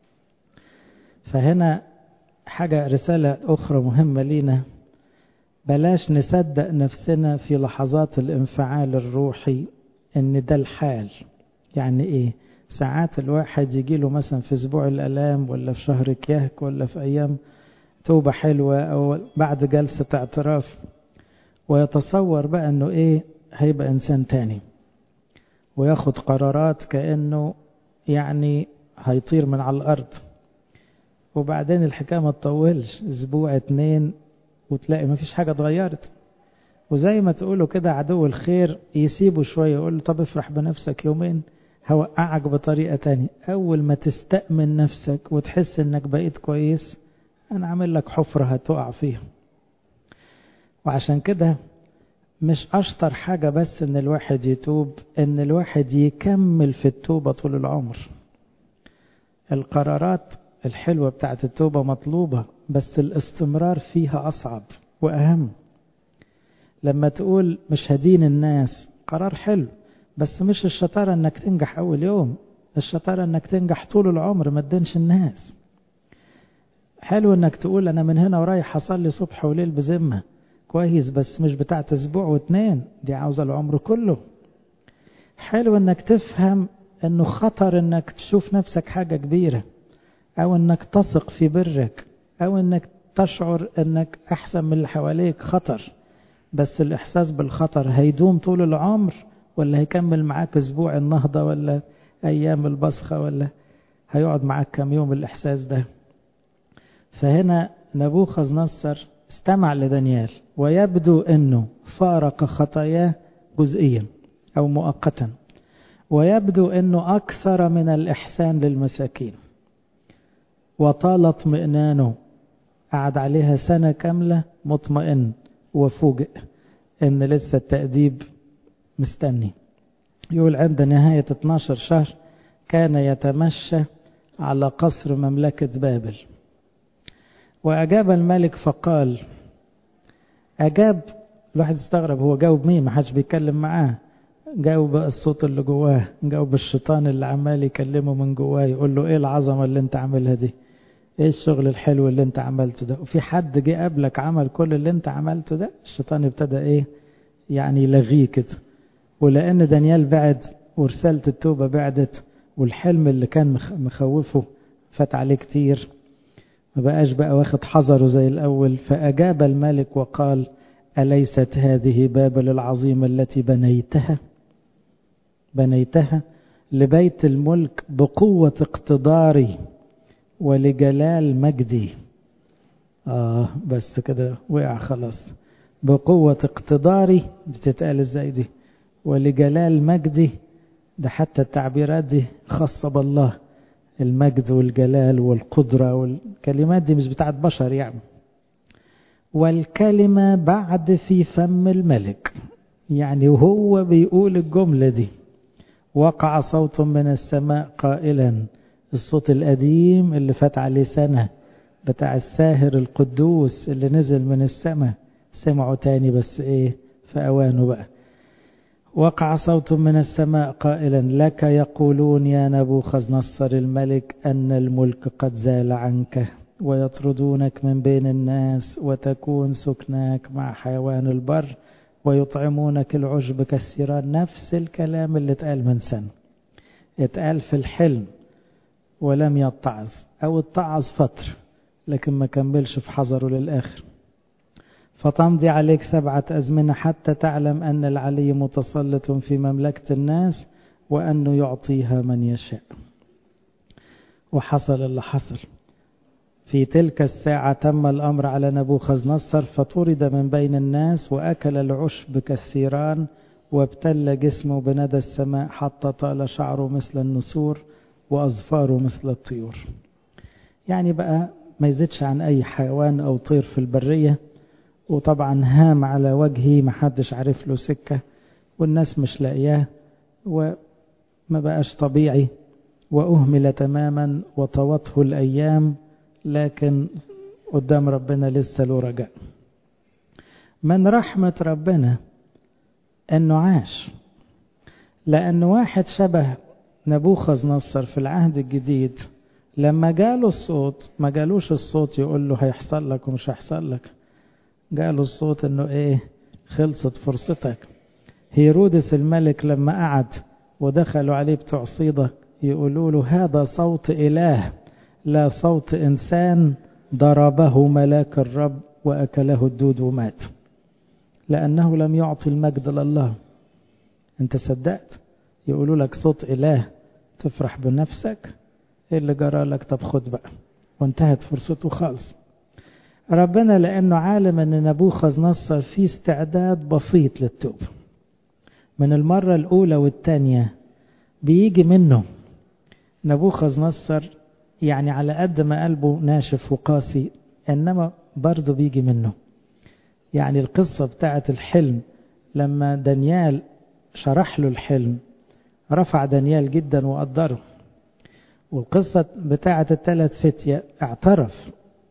فهنا حاجة رسالة أخرى مهمة لينا بلاش نصدق نفسنا في لحظات الانفعال الروحي ان ده الحال يعني ايه ساعات الواحد يجي له مثلا في اسبوع الالام ولا في شهر كيهك ولا في ايام توبة حلوة او بعد جلسة اعتراف ويتصور بقى انه ايه هيبقى انسان تاني وياخد قرارات كأنه يعني هيطير من على الارض وبعدين الحكاية ما تطولش اسبوع اتنين وتلاقي ما فيش حاجة اتغيرت وزي ما تقولوا كده عدو الخير يسيبه شوية يقول له طب افرح بنفسك يومين هوقعك بطريقة تانية أول ما تستأمن نفسك وتحس إنك بقيت كويس أنا عامل لك حفرة هتقع فيها وعشان كده مش أشطر حاجة بس إن الواحد يتوب إن الواحد يكمل في التوبة طول العمر القرارات الحلوة بتاعت التوبة مطلوبة بس الاستمرار فيها أصعب وأهم لما تقول مش هدين الناس قرار حلو بس مش الشطارة انك تنجح اول يوم الشطارة انك تنجح طول العمر ما تدينش الناس حلو انك تقول انا من هنا ورايح اصلي صبح وليل بذمة كويس بس مش بتاعت اسبوع واتنين دي عاوزة العمر كله حلو انك تفهم انه خطر انك تشوف نفسك حاجة كبيرة او انك تثق في برك او انك تشعر انك احسن من اللي حواليك خطر بس الاحساس بالخطر هيدوم طول العمر ولا هيكمل معاك اسبوع النهضة ولا ايام البصخة ولا هيقعد معاك كم يوم الاحساس ده فهنا نبوخذ نصر استمع لدانيال ويبدو انه فارق خطاياه جزئيا او مؤقتا ويبدو انه اكثر من الاحسان للمساكين وطال اطمئنانه قعد عليها سنة كاملة مطمئن وفوجئ ان لسه التأديب مستني يقول عند نهاية 12 شهر كان يتمشى على قصر مملكة بابل وأجاب الملك فقال أجاب الواحد استغرب هو جاوب مين ما حدش بيتكلم معاه جاوب الصوت اللي جواه جاوب الشيطان اللي عمال يكلمه من جواه يقول له ايه العظمة اللي انت عاملها دي ايه الشغل الحلو اللي انت عملته ده وفي حد جه قبلك عمل كل اللي انت عملته ده الشيطان ابتدى ايه يعني يلغيه كده ولان دانيال بعد ورسالة التوبة بعدت والحلم اللي كان مخوفه فات عليه كتير ما بقاش بقى واخد حذره زي الأول فأجاب الملك وقال أليست هذه بابل العظيمة التي بنيتها بنيتها لبيت الملك بقوة اقتداري ولجلال مجدي آه بس كده وقع خلاص بقوة اقتداري بتتقال ازاي دي ولجلال مجدي ده حتى التعبيرات دي خاصة بالله المجد والجلال والقدرة والكلمات دي مش بتاعت بشر يعني والكلمة بعد في فم الملك يعني وهو بيقول الجملة دي وقع صوت من السماء قائلا الصوت القديم اللي فات عليه سنة بتاع الساهر القدوس اللي نزل من السماء سمعوا تاني بس ايه في اوانه بقى وقع صوت من السماء قائلا لك يقولون يا نبوخذ نصر الملك أن الملك قد زال عنك ويطردونك من بين الناس وتكون سكناك مع حيوان البر ويطعمونك العشب كالسيران نفس الكلام اللي اتقال من سنة اتقال في الحلم ولم يتعظ أو اتعظ فترة لكن ما كملش في حذره للآخر فتمضي عليك سبعة أزمنة حتى تعلم أن العلي متسلط في مملكة الناس وأنه يعطيها من يشاء وحصل اللي حصل في تلك الساعة تم الأمر على نبوخذ نصر فطرد من بين الناس وأكل العشب كالثيران وابتل جسمه بندى السماء حتى طال شعره مثل النسور وأظفاره مثل الطيور يعني بقى ما يزيدش عن أي حيوان أو طير في البرية وطبعا هام على وجهه محدش عارف له سكة والناس مش لاقياه وما بقاش طبيعي وأهمل تماما وطوته الأيام لكن قدام ربنا لسه له رجاء من رحمة ربنا أنه عاش لأن واحد شبه نبوخذ نصر في العهد الجديد لما جاله الصوت ما جالوش الصوت يقول له هيحصل لك ومش هيحصل لك جاله الصوت انه ايه خلصت فرصتك هيرودس الملك لما قعد ودخلوا عليه بتوع صيدة يقولوا له هذا صوت إله لا صوت إنسان ضربه ملاك الرب وأكله الدود ومات لأنه لم يعطي المجد لله أنت صدقت يقولوا لك صوت إله تفرح بنفسك إيه اللي جرى لك طب خد بقى وانتهت فرصته خالص ربنا لأنه عالم أن نبوخذ نصر في استعداد بسيط للتوبة من المرة الأولى والثانية بيجي منه نبوخذ نصر يعني على قد ما قلبه ناشف وقاسي إنما برضه بيجي منه يعني القصة بتاعت الحلم لما دانيال شرح له الحلم رفع دانيال جدا وقدره والقصة بتاعت الثلاث فتية اعترف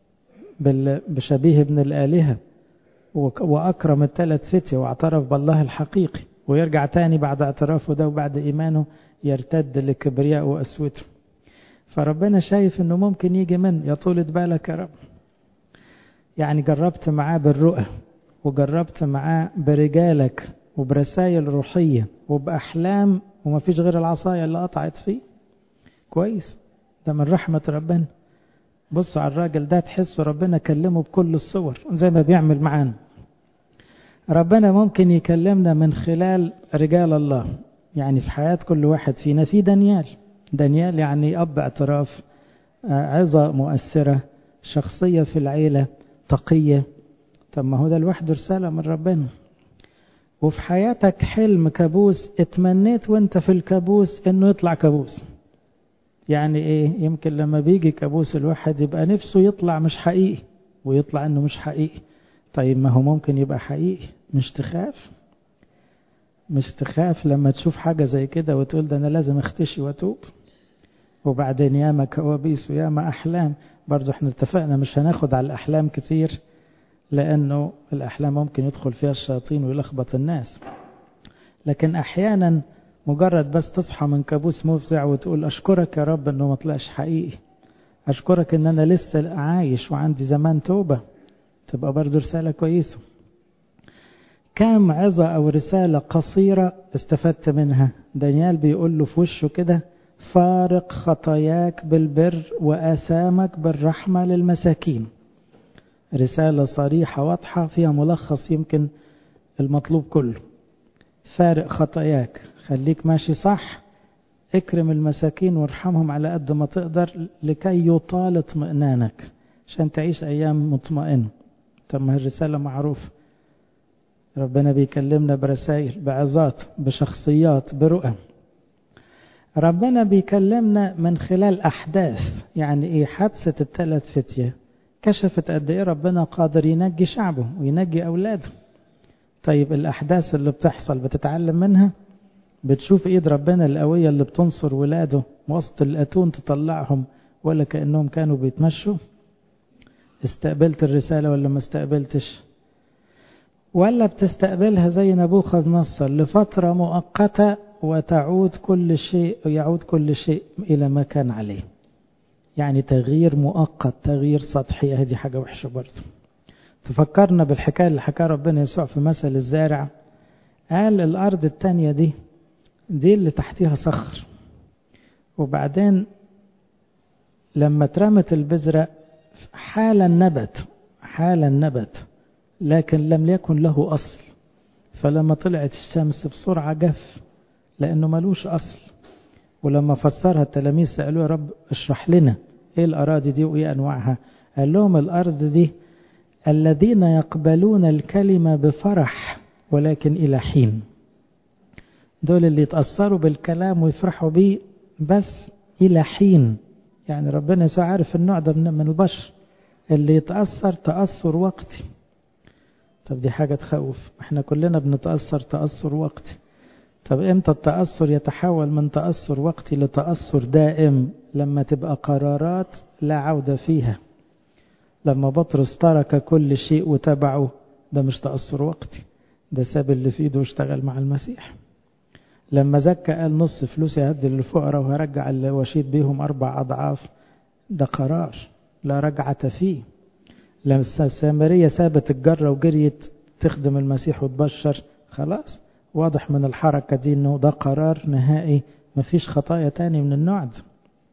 بشبيه ابن الآلهة وأكرم الثلاث فتية واعترف بالله الحقيقي ويرجع تاني بعد اعترافه ده وبعد إيمانه يرتد لكبرياء وأسوته فربنا شايف انه ممكن يجي من يا طولة بالك يا رب يعني جربت معاه بالرؤى وجربت معاه برجالك وبرسائل روحية وبأحلام وما فيش غير العصاية اللي قطعت فيه كويس ده من رحمة ربنا بص على الراجل ده تحس ربنا كلمه بكل الصور زي ما بيعمل معانا ربنا ممكن يكلمنا من خلال رجال الله يعني في حياة كل واحد فينا في دانيال دانيال يعني أب اعتراف عظة مؤثرة شخصية في العيلة تقية طب ما هو ده لوحده رسالة من ربنا وفي حياتك حلم كابوس اتمنيت وانت في الكابوس انه يطلع كابوس يعني ايه يمكن لما بيجي كابوس الواحد يبقى نفسه يطلع مش حقيقي ويطلع انه مش حقيقي طيب ما هو ممكن يبقى حقيقي مش تخاف مش تخاف لما تشوف حاجة زي كده وتقول ده أنا لازم اختشي واتوب وبعدين ياما كوابيس وياما أحلام برضو احنا اتفقنا مش هناخد على الأحلام كتير لأنه الأحلام ممكن يدخل فيها الشياطين ويلخبط الناس لكن أحيانا مجرد بس تصحى من كابوس مفزع وتقول أشكرك يا رب أنه ما طلعش حقيقي أشكرك أن أنا لسه عايش وعندي زمان توبة تبقى برضو رسالة كويسة كم عظة أو رسالة قصيرة استفدت منها دانيال بيقول له في وشه كده فارق خطاياك بالبر وآثامك بالرحمة للمساكين رسالة صريحة واضحة فيها ملخص يمكن المطلوب كله فارق خطاياك خليك ماشي صح اكرم المساكين وارحمهم على قد ما تقدر لكي يطال اطمئنانك عشان تعيش ايام مطمئنه طب ما الرساله معروفه ربنا بيكلمنا برسائل بعظات بشخصيات برؤى ربنا بيكلمنا من خلال احداث يعني ايه حادثه الثلاث فتيه كشفت قد ايه ربنا قادر ينجي شعبه وينجي اولاده طيب الاحداث اللي بتحصل بتتعلم منها بتشوف ايد ربنا القويه اللي بتنصر ولاده وسط الاتون تطلعهم ولا كانهم كانوا بيتمشوا استقبلت الرساله ولا ما استقبلتش ولا بتستقبلها زي نبوخذ نصر لفتره مؤقته وتعود كل شيء يعود كل شيء الى ما كان عليه يعني تغيير مؤقت تغيير سطحي هذه حاجه وحشه برضه تفكرنا بالحكايه اللي حكاها ربنا يسوع في مثل الزارع قال الارض التانية دي دي اللي تحتها صخر وبعدين لما اترمت البذرة حالا نبت حالا نبت لكن لم يكن له أصل فلما طلعت الشمس بسرعة جف لأنه ملوش أصل ولما فسرها التلاميذ سألوه يا رب اشرح لنا ايه الأراضي دي وايه أنواعها قال لهم الأرض دي الذين يقبلون الكلمة بفرح ولكن إلى حين دول اللي يتأثروا بالكلام ويفرحوا بيه بس إلى حين يعني ربنا يسوع عارف النوع ده من البشر اللي يتأثر تأثر وقتي طب دي حاجة تخوف احنا كلنا بنتأثر تأثر وقتي طب امتى التأثر يتحول من تأثر وقتي لتأثر دائم لما تبقى قرارات لا عودة فيها لما بطرس ترك كل شيء وتبعه ده مش تأثر وقتي ده ساب اللي في ايده واشتغل مع المسيح لما زكى قال نص فلوسي هدي للفقراء وهرجع اللي وشيت بيهم أربع أضعاف ده قرار لا رجعة فيه لما السامرية سابت الجرة وجريت تخدم المسيح وتبشر خلاص واضح من الحركة دي انه ده قرار نهائي مفيش خطايا تاني من النوع ده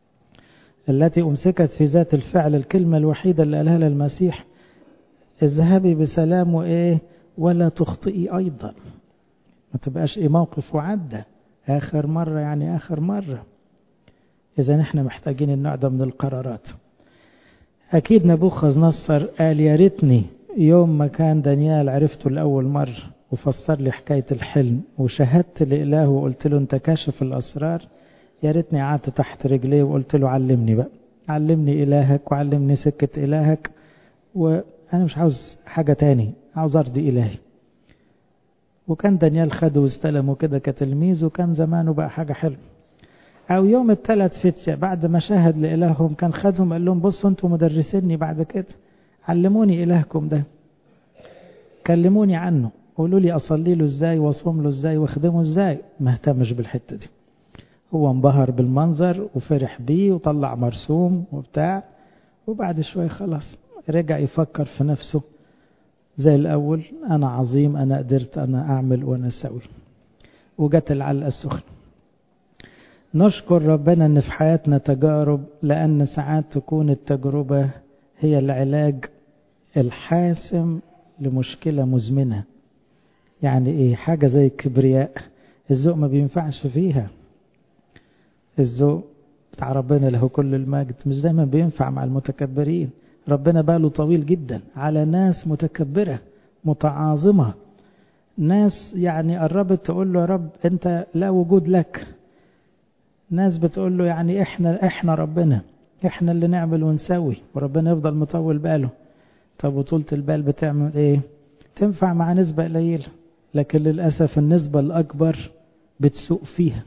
التي أمسكت في ذات الفعل الكلمة الوحيدة اللي قالها للمسيح اذهبي بسلام وإيه ولا تخطئي أيضا ما تبقاش إيه موقف وعدى آخر مرة يعني آخر مرة إذا إحنا محتاجين النوع ده من القرارات أكيد نبوخذ نصر قال يا ريتني يوم ما كان دانيال عرفته لأول مرة وفسر لي حكاية الحلم وشهدت لإله وقلت له أنت كاشف الأسرار يا ريتني قعدت تحت رجليه وقلت له علمني بقى علمني إلهك وعلمني سكة إلهك وأنا مش عاوز حاجة تاني عاوز أرضي إلهي وكان دانيال خده واستلمه كده كتلميذ وكان زمانه بقى حاجة حلوة أو يوم الثلاث فتية بعد ما شاهد لإلههم كان خدهم قال لهم بصوا أنتم مدرسيني بعد كده علموني إلهكم ده كلموني عنه قولوا لي أصلي له إزاي وأصوم له إزاي وأخدمه إزاي ما اهتمش بالحتة دي هو انبهر بالمنظر وفرح بيه وطلع مرسوم وبتاع وبعد شوية خلاص رجع يفكر في نفسه زي الأول أنا عظيم أنا قدرت أنا أعمل وأنا أسوي وجت العلقة السخنة نشكر ربنا أن في حياتنا تجارب لأن ساعات تكون التجربة هي العلاج الحاسم لمشكلة مزمنة يعني إيه حاجة زي الكبرياء الذوق ما بينفعش فيها الذوق بتاع ربنا له كل المجد مش دايما بينفع مع المتكبرين ربنا باله طويل جدا على ناس متكبرة متعاظمة ناس يعني قربت تقول له يا رب انت لا وجود لك ناس بتقول له يعني احنا احنا ربنا احنا اللي نعمل ونسوي وربنا يفضل مطول باله طب وطولة البال بتعمل ايه تنفع مع نسبة قليلة لكن للأسف النسبة الأكبر بتسوق فيها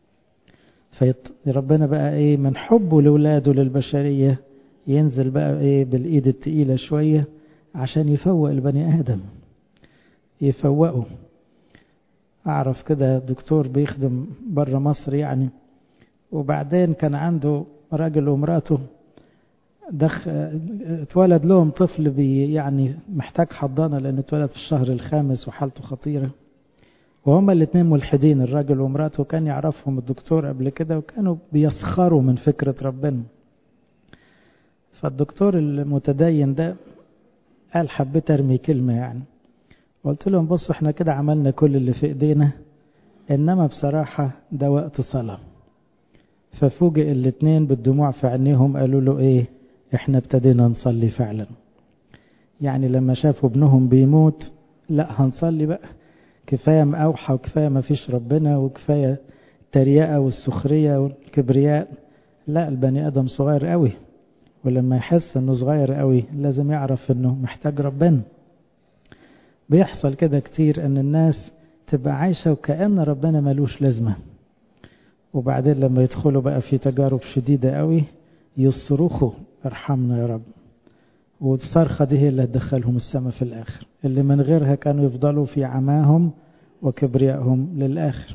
فربنا بقى ايه من حبه لولاده للبشرية ينزل بقى ايه بالايد التقيلة شوية عشان يفوق البني ادم يفوقه اعرف كده دكتور بيخدم بره مصر يعني وبعدين كان عنده راجل ومراته دخ اتولد لهم طفل بي يعني محتاج حضانة لأنه اتولد في الشهر الخامس وحالته خطيرة وهما الاثنين ملحدين الراجل ومراته كان يعرفهم الدكتور قبل كده وكانوا بيسخروا من فكرة ربنا فالدكتور المتدين ده قال حبيت ارمي كلمة يعني قلت لهم بصوا احنا كده عملنا كل اللي في ايدينا انما بصراحة ده وقت صلاة ففوجئ الاتنين بالدموع في عينيهم قالوا له ايه احنا ابتدينا نصلي فعلا يعني لما شافوا ابنهم بيموت لا هنصلي بقى كفاية مقاوحة وكفاية ما فيش ربنا وكفاية التريقة والسخرية والكبرياء لا البني آدم صغير قوي ولما يحس انه صغير قوي لازم يعرف انه محتاج ربنا بيحصل كده كتير ان الناس تبقى عايشة وكأن ربنا ملوش لازمة وبعدين لما يدخلوا بقى في تجارب شديدة قوي يصرخوا ارحمنا يا رب والصرخة دي هي اللي هتدخلهم السماء في الآخر اللي من غيرها كانوا يفضلوا في عماهم وكبريائهم للآخر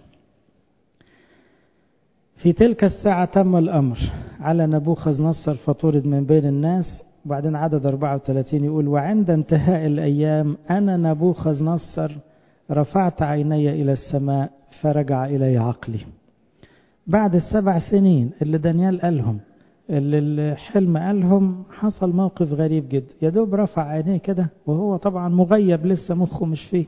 في تلك الساعة تم الأمر على نبوخذ نصر فطرد من بين الناس وبعدين عدد 34 يقول وعند انتهاء الأيام أنا نبوخذ نصر رفعت عيني إلى السماء فرجع إلي عقلي بعد السبع سنين اللي دانيال قالهم اللي الحلم قالهم حصل موقف غريب جدا يا دوب رفع عينيه كده وهو طبعا مغيب لسه مخه مش فيه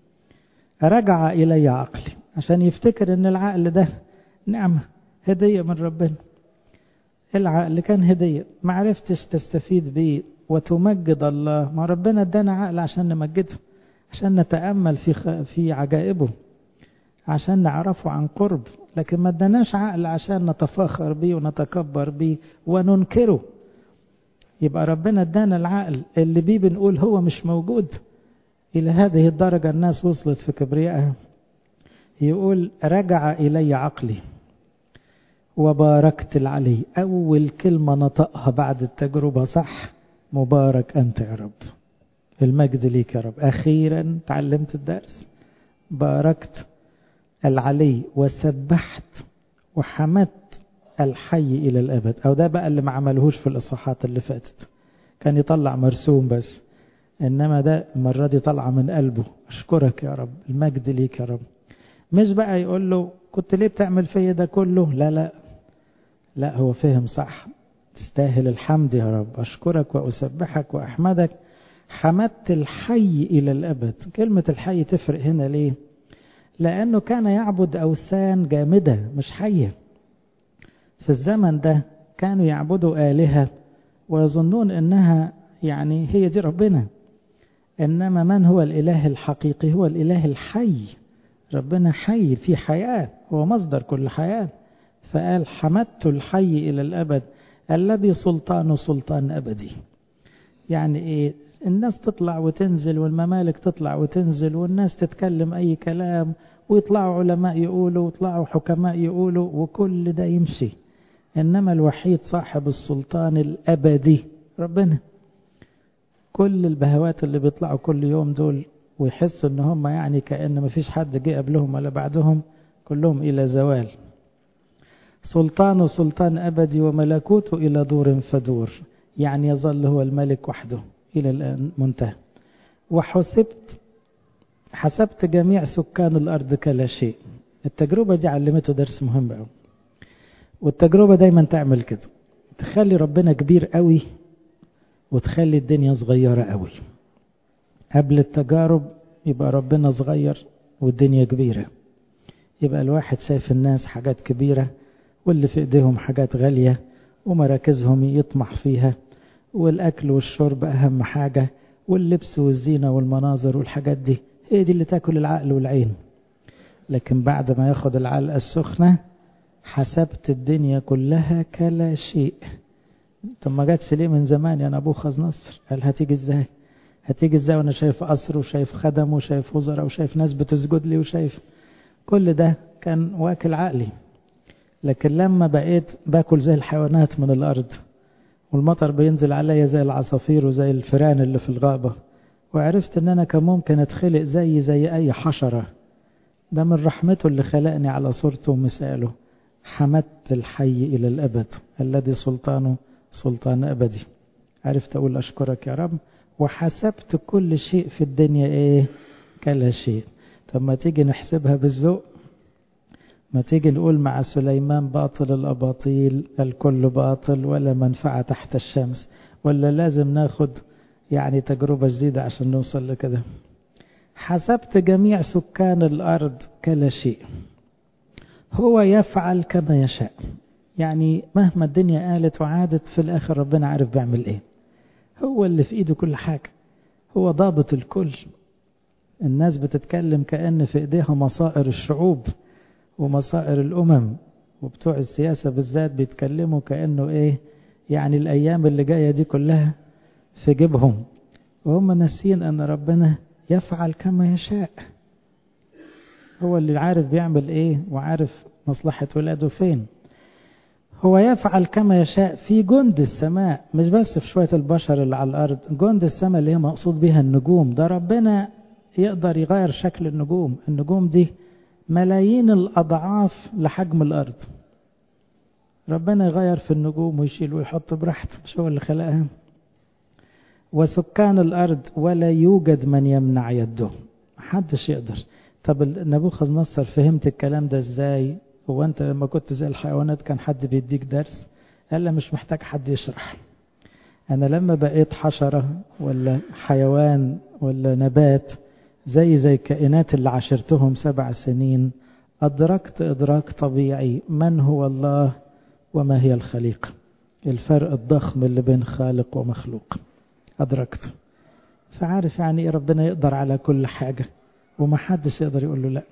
رجع إلي عقلي عشان يفتكر ان العقل ده نعمة هدية من ربنا العقل كان هدية ما عرفتش تستفيد بيه وتمجد الله ما ربنا ادانا عقل عشان نمجده عشان نتأمل في في عجائبه عشان نعرفه عن قرب لكن ما اداناش عقل عشان نتفاخر بيه ونتكبر بيه وننكره يبقى ربنا ادانا العقل اللي بيه بنقول هو مش موجود إلى هذه الدرجة الناس وصلت في كبريائها يقول رجع إلي عقلي وباركت العلي أول كلمة نطقها بعد التجربة صح مبارك أنت يا رب المجد ليك يا رب أخيرا تعلمت الدرس باركت العلي وسبحت وحمدت الحي إلى الأبد أو ده بقى اللي ما عملهوش في الإصحاحات اللي فاتت كان يطلع مرسوم بس إنما ده المرة دي طالعة من قلبه أشكرك يا رب المجد ليك يا رب مش بقى يقول له كنت ليه بتعمل فيا ده كله لا لا لا هو فهم صح تستاهل الحمد يا رب أشكرك وأسبحك وأحمدك حمدت الحي إلى الأبد كلمة الحي تفرق هنا ليه لأنه كان يعبد أوثان جامدة مش حية في الزمن ده كانوا يعبدوا آلهة ويظنون أنها يعني هي دي ربنا إنما من هو الإله الحقيقي هو الإله الحي ربنا حي في حياة هو مصدر كل حياة فقال حمدت الحي إلى الأبد الذي سلطانه سلطان أبدي يعني إيه الناس تطلع وتنزل والممالك تطلع وتنزل والناس تتكلم أي كلام ويطلعوا علماء يقولوا ويطلعوا حكماء يقولوا وكل ده يمشي إنما الوحيد صاحب السلطان الأبدي ربنا كل البهوات اللي بيطلعوا كل يوم دول ويحسوا ان هم يعني كأن ما فيش حد جه قبلهم ولا بعدهم كلهم إلى زوال سلطانه سلطان أبدي وملكوته إلى دور فدور يعني يظل هو الملك وحده إلى الآن منتهى وحسبت حسبت جميع سكان الأرض كلا شيء التجربة دي علمته درس مهم قوي والتجربة دايما تعمل كده تخلي ربنا كبير قوي وتخلي الدنيا صغيرة قوي قبل التجارب يبقى ربنا صغير والدنيا كبيرة يبقى الواحد شايف الناس حاجات كبيرة واللي في ايديهم حاجات غالية ومراكزهم يطمح فيها والأكل والشرب أهم حاجة واللبس والزينة والمناظر والحاجات دي هي دي اللي تاكل العقل والعين لكن بعد ما ياخد العلقة السخنة حسبت الدنيا كلها كلا شيء طب ما جاتش ليه من زمان يا نبوخذ نصر قال هتيجي ازاي هتيجي ازاي وانا شايف قصر وشايف خدم وشايف وزراء وشايف ناس بتسجد لي وشايف كل ده كان واكل عقلي لكن لما بقيت باكل زي الحيوانات من الارض والمطر بينزل عليا زي العصافير وزي الفئران اللي في الغابة وعرفت ان انا كان ممكن اتخلق زي زي اي حشرة ده من رحمته اللي خلقني على صورته ومثاله حمدت الحي الى الابد الذي سلطانه سلطان ابدي عرفت اقول اشكرك يا رب وحسبت كل شيء في الدنيا ايه كلا شيء طب ما تيجي نحسبها بالذوق ما تيجي نقول مع سليمان باطل الأباطيل الكل باطل ولا منفعة تحت الشمس ولا لازم ناخد يعني تجربة جديدة عشان نوصل لكده حسبت جميع سكان الأرض كلا شيء هو يفعل كما يشاء يعني مهما الدنيا قالت وعادت في الآخر ربنا عارف بيعمل إيه هو اللي في إيده كل حاجة هو ضابط الكل الناس بتتكلم كأن في إيديها مصائر الشعوب ومصائر الأمم وبتوع السياسة بالذات بيتكلموا كأنه إيه يعني الأيام اللي جاية دي كلها في جيبهم وهم ناسين أن ربنا يفعل كما يشاء هو اللي عارف بيعمل إيه وعارف مصلحة ولاده فين هو يفعل كما يشاء في جند السماء مش بس في شوية البشر اللي على الأرض جند السماء اللي هي مقصود بها النجوم ده ربنا يقدر يغير شكل النجوم النجوم دي ملايين الأضعاف لحجم الأرض ربنا يغير في النجوم ويشيل ويحط براحته مش هو اللي خلقها وسكان الأرض ولا يوجد من يمنع يده محدش يقدر طب نبوخذ نصر فهمت الكلام ده ازاي هو انت لما كنت زي الحيوانات كان حد بيديك درس قال مش محتاج حد يشرح انا لما بقيت حشرة ولا حيوان ولا نبات زي زي الكائنات اللي عاشرتهم سبع سنين أدركت إدراك طبيعي من هو الله وما هي الخليقة الفرق الضخم اللي بين خالق ومخلوق أدركته فعارف يعني إيه ربنا يقدر على كل حاجة وما حدش يقدر يقول له لا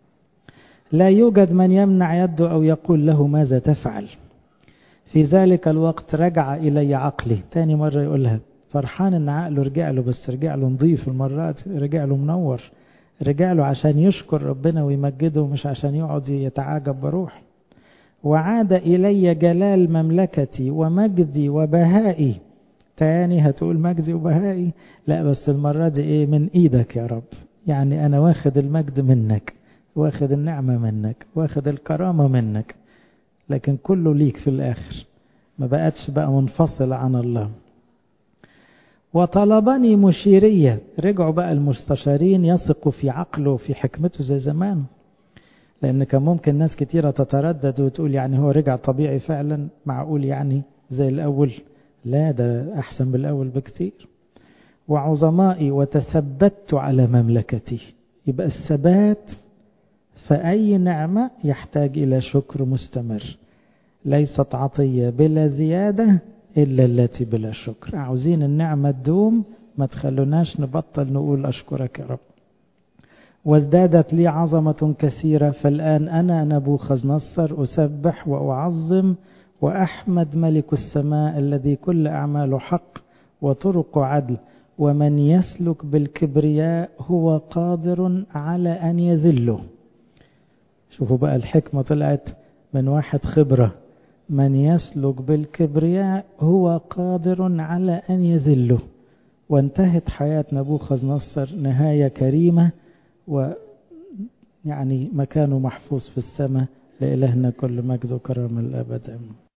لا يوجد من يمنع يده أو يقول له ماذا تفعل في ذلك الوقت رجع إلي عقلي تاني مرة يقولها فرحان ان عقله رجع له بس رجع له نظيف المرات رجع له منور رجع له عشان يشكر ربنا ويمجده مش عشان يقعد يتعاجب بروح وعاد إلي جلال مملكتي ومجدي وبهائي تاني هتقول مجدي وبهائي لا بس المرة دي ايه من ايدك يا رب يعني انا واخد المجد منك واخد النعمة منك واخد الكرامة منك لكن كله ليك في الاخر ما بقتش بقى منفصل عن الله وطلبني مشيرية رجعوا بقى المستشارين يثقوا في عقله وفي حكمته زي زمان لأن كان ممكن ناس كتيرة تتردد وتقول يعني هو رجع طبيعي فعلا معقول يعني زي الأول لا ده أحسن من الأول بكتير وعظمائي وتثبت على مملكتي يبقى الثبات فأي نعمة يحتاج إلى شكر مستمر ليست عطية بلا زيادة إلا التي بلا شكر عاوزين النعمة تدوم ما تخلوناش نبطل نقول أشكرك يا رب وازدادت لي عظمة كثيرة فالآن أنا نبوخذ نصر أسبح وأعظم وأحمد ملك السماء الذي كل أعماله حق وطرق عدل ومن يسلك بالكبرياء هو قادر على أن يذله شوفوا بقى الحكمة طلعت من واحد خبرة من يسلك بالكبرياء هو قادر على أن يذله وانتهت حياة نبوخذ نصر نهاية كريمة ويعني مكانه محفوظ في السماء لإلهنا كل مجد وكرم الأبد